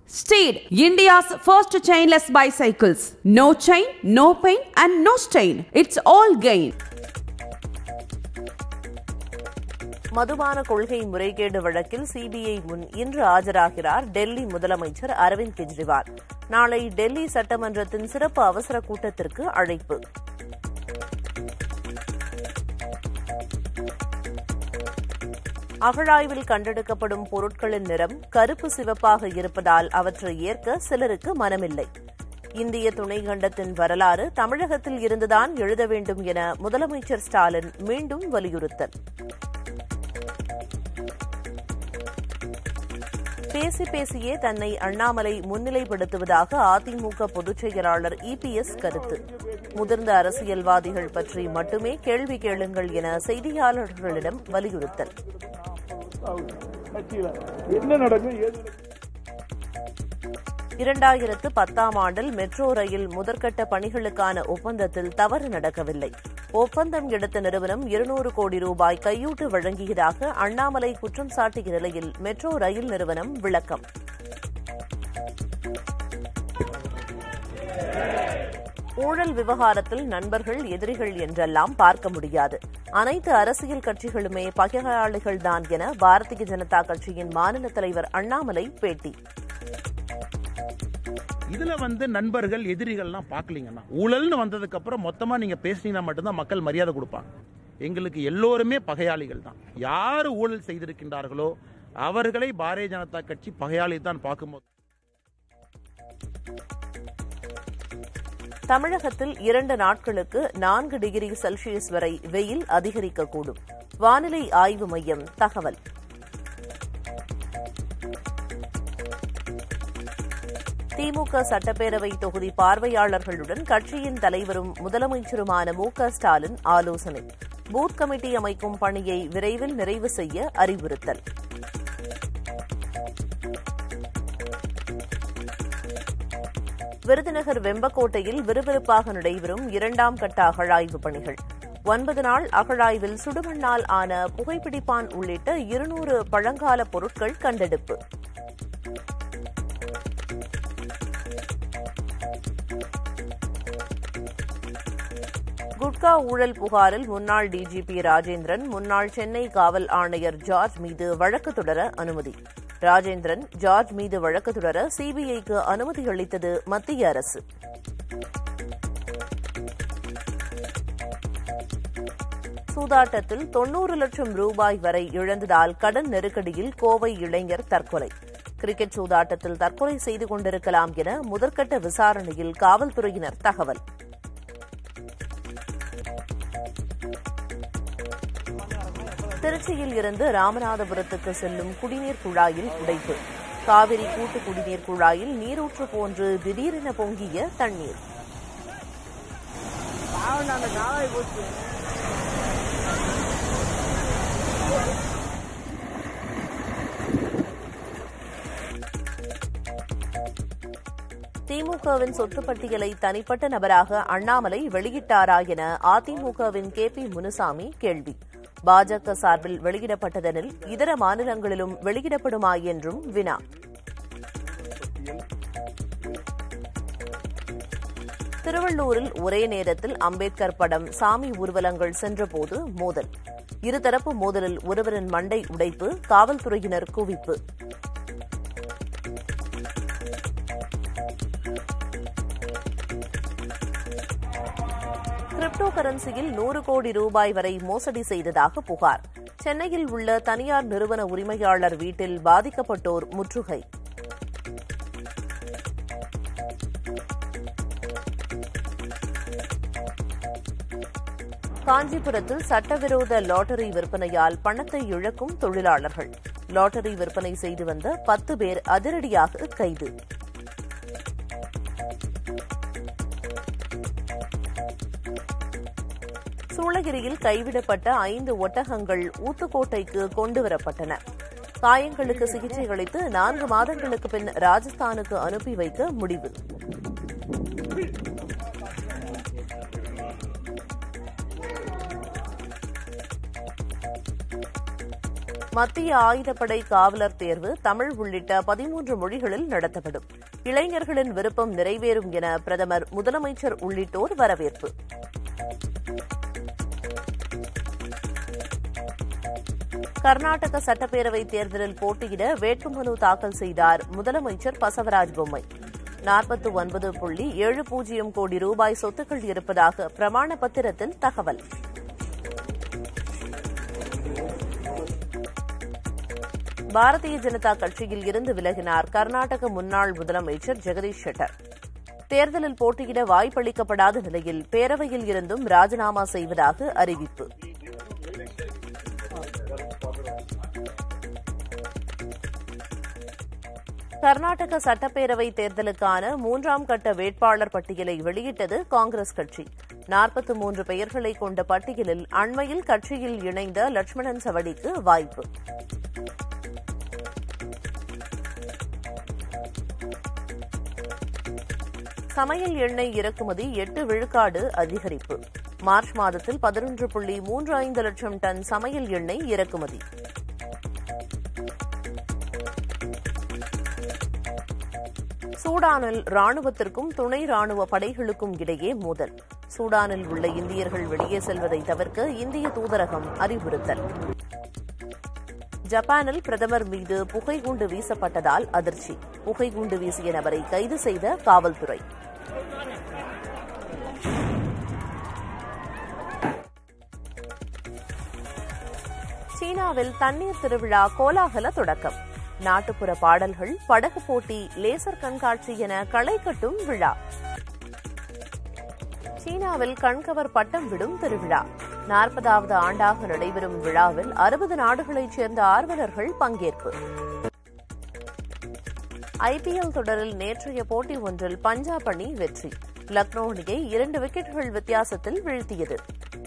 Steed, India's first chainless bicycles. No chain, no pain, and no stain. It's all gain. மதுபான கொள்கை முறைகேடு வழக்கில் CBI முன் இன்று ஆஜராகிறார் டெல்லி முதலமைச்சர் அரவிந்த் கெஜ்ரிவால் நாளை டெல்லி சட்டமன்றத்தின் சிறப்பு அவசர கூட்டத்திற்கு அழைப்பு அகழாய்வில் கண்டெடுக்கப்படும் பொருட்களின் நிறம் கருப்பு சிவப்பாக இருப்பதால் அவற்றை ஏற்க சிலருக்கு மனமில்லை இந்திய துணைக்கண்டத்தின் வரலாறு தமிழகத்தில் இருந்துதான் எழுத வேண்டும் என முதலமைச்சர் ஸ்டாலின் மீண்டும் வலியுறுத்தல் பேசி பேசியே தன்னை அண்ணாமலை முன்னிலைப்படுத்துவதாக அதிமுக பொதுச் செயலாளர் இபிஎஸ் கருத்து முதிர்ந்த அரசியல்வாதிகள் பற்றி மட்டுமே கேள்வி கேளுங்கள் என செய்தியாளர்களிடம் வலியுறுத்தல் கட்சியில என்ன நடக்கும் ஏது நடக்கும் இரண்டாயிரத்து பத்தாம் ஆண்டில் மெட்ரோ ரயில் முதற்கட்ட பணிகளுக்கான ஒப்பந்தத்தில் தவறு நடக்கவில்லை ஒப்பந்தம் எடுத்த நிறுவனம் இருநூறு கோடி ரூபாய் கையூட்டு வழங்கியதாக அண்ணாமலை குற்றம் சாட்டிய நிலையில் மெட்ரோ ரயில் நிறுவனம் விளக்கம் ஊழல் விவகாரத்தில் நண்பர்கள் எதிரிகள் என்றெல்லாம் பார்க்க முடியாது அனைத்து அரசியல் கட்சிகளுமே பகையாளிகள்தான் என பாரதிய ஜனதா கட்சியின் மாநில தலைவர் அண்ணாமலை பேட்டி இதுல வந்து நண்பர்கள் எதிரிகள்லாம் பார்க்கலீங்கன்னா ஊழல்னு வந்ததுக்கு அப்புறம் மொத்தமா நீங்க பேசினீங்கன்னா மட்டும்தான் மக்கள் மரியாதை கொடுப்பாங்க எங்களுக்கு எல்லோருமே பகையாளிகள் தான் யார் ஊழல் செய்திருக்கின்றார்களோ அவர்களை பாரதிய ஜனதா கட்சி பகையாளி தான் பார்க்கும்போது தமிழகத்தில் இரண்டு நாட்களுக்கு நான்கு டிகிரி செல்சியஸ் வரை வெயில் அதிகரிக்கக்கூடும் வானிலை ஆய்வு மையம் தகவல் திமுக சட்டப்பேரவை தொகுதி பார்வையாளர்களுடன் கட்சியின் தலைவரும் முதலமைச்சருமான மு க ஸ்டாலின் ஆலோசனை பூத் கமிட்டி அமைக்கும் பணியை விரைவில் நிறைவு செய்ய அறிவுறுத்தல் விருதுநகர் வெம்பக்கோட்டையில் விறுவிறுப்பாக நடைபெறும் இரண்டாம் கட்ட அகழாய்வு பணிகள் ஒன்பது நாள் அகழாய்வில் சுடுமண்ணால் ஆன புகைப்பிடிப்பான் உள்ளிட்ட இருநூறு பழங்கால பொருட்கள் கண்டெடுப்பு குட்கா ஊழல் புகாரில் முன்னாள் டிஜிபி ராஜேந்திரன் முன்னாள் சென்னை காவல் ஆணையர் ஜார்ஜ் மீது வழக்கு தொடர அனுமதி ராஜேந்திரன் ஜார்ஜ் மீது வழக்கு தொடர சிபிஐக்கு அனுமதி அளித்தது மத்திய அரசு சூதாட்டத்தில் தொன்னூறு லட்சம் ரூபாய் வரை இழந்ததால் கடன் நெருக்கடியில் கோவை இளைஞர் தற்கொலை கிரிக்கெட் சூதாட்டத்தில் தற்கொலை செய்து கொண்டிருக்கலாம் என முதற்கட்ட விசாரணையில் காவல்துறையினர் தகவல் திருச்சியில் இருந்து ராமநாதபுரத்துக்கு செல்லும் குடிநீர் குழாயில் உடைப்பு காவிரி கூட்டு குடிநீர் குழாயில் நீரூற்று போன்று திடீரென பொங்கிய தண்ணீர் திமுகவின் சொத்து பட்டியலை தனிப்பட்ட நபராக அண்ணாமலை வெளியிட்டாரா என அதிமுகவின் கே பி முனுசாமி கேள்வி பாஜக சார்பில் வெளியிடப்பட்டதெனில் இதர மாநிலங்களிலும் வெளியிடப்படுமா என்றும் வினா திருவள்ளூரில் ஒரே நேரத்தில் அம்பேத்கர் படம் சாமி ஊர்வலங்கள் சென்றபோது மோதல் இருதரப்பு மோதலில் ஒருவரின் மண்டை உடைப்பு காவல்துறையினர் குவிப்பு கிரிப்டோ கரன்சியில் நூறு கோடி ரூபாய் வரை மோசடி செய்ததாக புகார் சென்னையில் உள்ள தனியார் நிறுவன உரிமையாளர் வீட்டில் பாதிக்கப்பட்டோர் முற்றுகை காஞ்சிபுரத்தில் சட்டவிரோத லாட்டரி விற்பனையால் பணத்தை இழக்கும் தொழிலாளர்கள் லாட்டரி விற்பனை செய்து வந்த பத்து பேர் அதிரடியாக கைது சூளகிரியில் கைவிடப்பட்ட ஐந்து ஒட்டகங்கள் ஊத்துக்கோட்டைக்கு கொண்டுவரப்பட்டன காயங்களுக்கு சிகிச்சை அளித்து நான்கு மாதங்களுக்கு பின் ராஜஸ்தானுக்கு அனுப்பி வைக்க முடிவு மத்திய ஆயுதப்படை காவலர் தேர்வு தமிழ் உள்ளிட்ட பதிமூன்று மொழிகளில் நடத்தப்படும் இளைஞர்களின் விருப்பம் நிறைவேறும் என பிரதமர் முதலமைச்சர் உள்ளிட்டோர் வரவேற்பு கர்நாடக சட்டப்பேரவை தேர்தலில் போட்டியிட வேட்புமனு தாக்கல் செய்தார் முதலமைச்சர் பசவராஜ் பொம்மை நாற்பத்து ஒன்பது புள்ளி ஏழு பூஜ்ஜியம் கோடி ரூபாய் சொத்துக்கள் இருப்பதாக பிரமாண பத்திரத்தில் தகவல் பாரதிய ஜனதா கட்சியில் இருந்து விலகினார் கர்நாடக முன்னாள் முதலமைச்சர் ஜெகதீஷ் ஷெட்டர் தேர்தலில் போட்டியிட வாய்ப்பளிக்கப்படாத நிலையில் பேரவையில் இருந்தும் ராஜினாமா செய்வதாக அறிவிப்பு கர்நாடக சட்டப்பேரவை தேர்தலுக்கான மூன்றாம் கட்ட வேட்பாளர் பட்டியலை வெளியிட்டது காங்கிரஸ் கட்சி நாற்பத்தி மூன்று பெயர்களை கொண்ட பட்டியலில் அண்மையில் கட்சியில் இணைந்த லட்சுமணன் சவடிக்கு வாய்ப்பு சமையல் எண்ணெய் இறக்குமதி எட்டு விழுக்காடு அதிகரிப்பு மார்ச் மாதத்தில் பதினொன்று புள்ளி மூன்று ஐந்து லட்சம் டன் சமையல் எண்ணெய் இறக்குமதி சூடானில் ராணுவத்திற்கும் துணை ராணுவ படைகளுக்கும் இடையே மோதல் சூடானில் உள்ள இந்தியர்கள் வெளியே செல்வதை தவிர்க்க இந்திய தூதரகம் அறிவுறுத்தல் ஜப்பானில் பிரதமர் மீது புகைகுண்டு வீசப்பட்டதால் அதிர்ச்சி புகைகுண்டு வீசிய நபரை கைது செய்த காவல்துறை சீனாவில் தண்ணீர் திருவிழா கோலாகல தொடக்கம் நாட்டுப்புற பாடல்கள் படகு போட்டி லேசர் கண்காட்சி என களை கட்டும் விழா சீனாவில் கண்கவர் பட்டம் விடும் திருவிழா நாற்பதாவது ஆண்டாக நடைபெறும் விழாவில் அறுபது நாடுகளைச் சேர்ந்த ஆர்வலர்கள் பங்கேற்பு ஐபிஎல் தொடரில் நேற்றைய போட்டி ஒன்றில் பஞ்சாப் அணி வெற்றி லக்னோ அணியை இரண்டு விக்கெட்டுகள் வித்தியாசத்தில் வீழ்த்தியது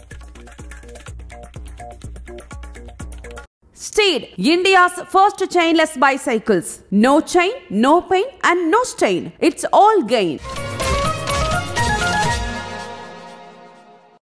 Steed, India's first chainless bicycles. No chain, no pain, and no stain. It's all gain.